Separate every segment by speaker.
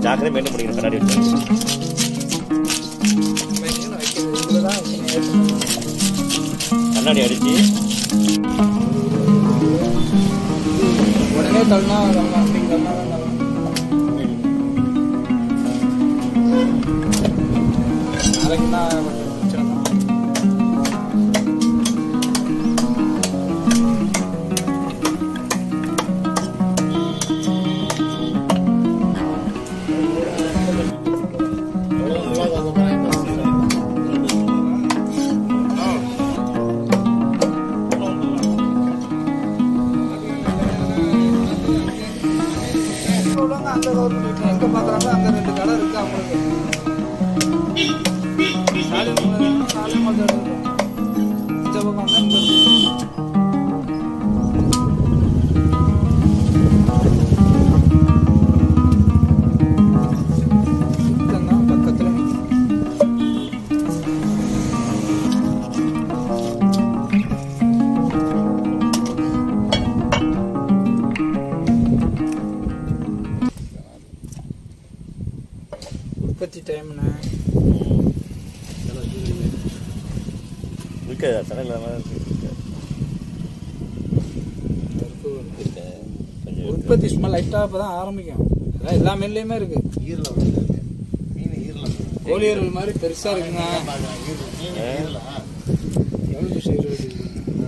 Speaker 1: சாக்கரை maintain பண்ணிக்கணும் கண்ணாடி வச்சு கண்ணாடி அடிச்சு
Speaker 2: உடனே தள்ளனா தள்ளலாம் அப்படிங்க தள்ளனா தான் தள்ளலாம் நாளைக்கு தான் கொஞ்சம் பிரச்சனை தான். உள்ளவங்க அந்த கவர்மெண்ட் வீட்டில் எங்கே பார்க்குறாங்களோ அந்த ரெண்டு கடை இருக்கு அவங்களுக்கு ஸ்டாலின் மலை- ஸ்டாலின் மலை இருக்கு. இந்த பக்கம் வந்தா இங்க இருக்கு. சுத்தம்தான் பக்கத்துல நிக்குது. உற்பத்தி டைம்னு
Speaker 1: இருக்காது தடை இல்லாமல் இருக்கு கொஞ்சம்
Speaker 2: உற்பத்தி சும்மா லைட்டாக இப்போ தான் ஆரம்பிக்கும் அதான் எல்லா மீன்லேயுமே இருக்கு
Speaker 3: ஈரல வந்து மீன் ஈரல
Speaker 2: கோழியர்கள் மாதிரி பெருசா இருக்குங்க
Speaker 3: பார்க்குறேன் மீன் ஈரல
Speaker 2: எவ்வளோ சைடு இருக்குது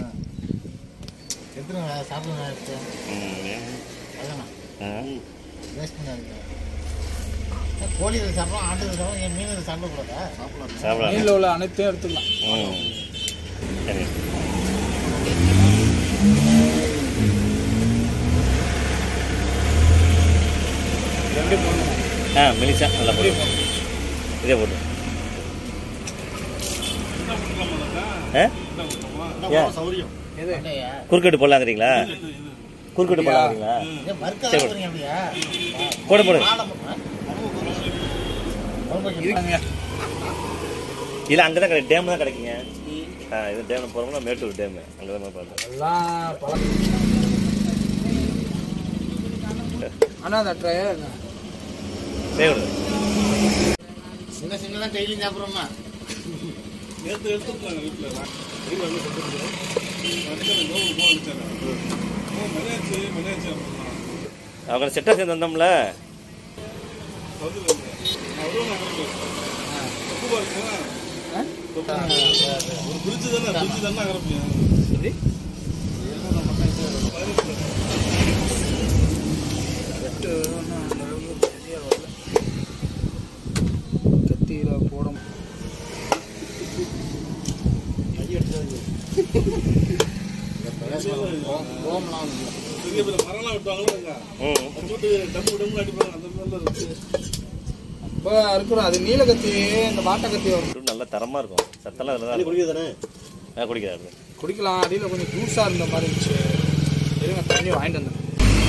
Speaker 3: எத்தனை சாப்பிட எடுத்து
Speaker 1: ம்.
Speaker 3: அதானா
Speaker 1: ஆ.
Speaker 3: வேஸ்ட் பண்ணாதீங்க கோழி இதை சாப்பிடும் ஆட்டு இதை சாப்பிடும் என் மீன் இதை சாப்பிடக்கூடாதா சாப்பிடலாம்
Speaker 1: சாப்பிடலாம்
Speaker 2: மீனில் உள்ள அனைத்தையும் எடுத்துக்கலாம்
Speaker 1: ம். சரி
Speaker 2: ரெண்டு மூணு
Speaker 1: ஆ மெலிசா நல்லா போடு இதே போட்டு ஆ ஏன்
Speaker 3: சௌரியம்
Speaker 2: எது
Speaker 1: குறுக்கட்டு போடலாங்கிறீங்களா குறுக்கட்டு போடலாங்கிறீங்களா
Speaker 3: மறுக்க
Speaker 1: சரி.
Speaker 3: சாப்பிடுறீங்க அப்படியா
Speaker 1: போடு போடு
Speaker 3: பாலம், ஆ? குழம்பு வைக்கணும்.
Speaker 2: இருக்காங்க
Speaker 1: இல்லை அங்கே தான் கிடைக்கும் டேம் தான் கிடைக்குங்க ஆ இது டேம் போகிறோம்னா மேட்டூர் டேமு அங்கே தான் பார்த்தேன்
Speaker 2: எல்லாம் பழக்கம் ஆனால் அந்த ட்ரையர்
Speaker 1: தேவை
Speaker 3: சின்ன சின்னதான் டெய்லியும் சாப்பிட்றோமா
Speaker 4: நேற்று எடுத்துருக்காங்க வீட்டில் வீட்டில் வந்து கொடுத்துருக்கு அடுத்த நோவு போக அடிச்சாங்க மணியாச்சு மணியாச்சு அப்படின்னா
Speaker 1: அவங்க செட்டாக சேர்ந்து வந்தோம்ல
Speaker 4: வந்து அவ்வளோ உப்பு பாருங்க ஒரு பிரிட்ஜு தானே பிரிட்ஜு தானே அகரப்பியா
Speaker 2: வெட்டு ஒன்றும் அந்த அளவுக்கு சரியா வரல கத்தியில் போட முடியும்
Speaker 3: ஓம்லாம் வந்து
Speaker 4: பெரிய பெரிய மரம்லாம் வெட்டுவாங்களா
Speaker 1: ம்
Speaker 4: போட்டு டம்மு டம்மு அடிப்பாங்க அந்த மாதிரிலாம் இருக்கு
Speaker 2: இப்போ இருக்கிறோம் அது நீல கத்தி இந்த வாட்டை கத்தி வரும்
Speaker 1: இது நல்லா தரமாக இருக்கும் சத்தெல்லாம் அதில் தான் குடிக்க தானே ஆ குடிக்கிறாரு
Speaker 2: குடிக்கலாம் அடியில் கொஞ்சம் ஜூஸாக இருந்த மாதிரி இருந்துச்சு இருங்க தண்ணி வாங்கிட்டு வந்தேன்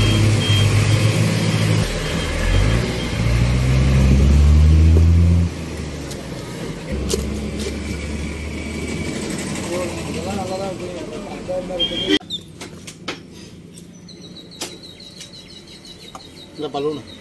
Speaker 2: இதெல்லாம் நல்லா தான் இருக்குது அஞ்சாயிரம் தான் இருக்குது
Speaker 3: இந்த பலூனு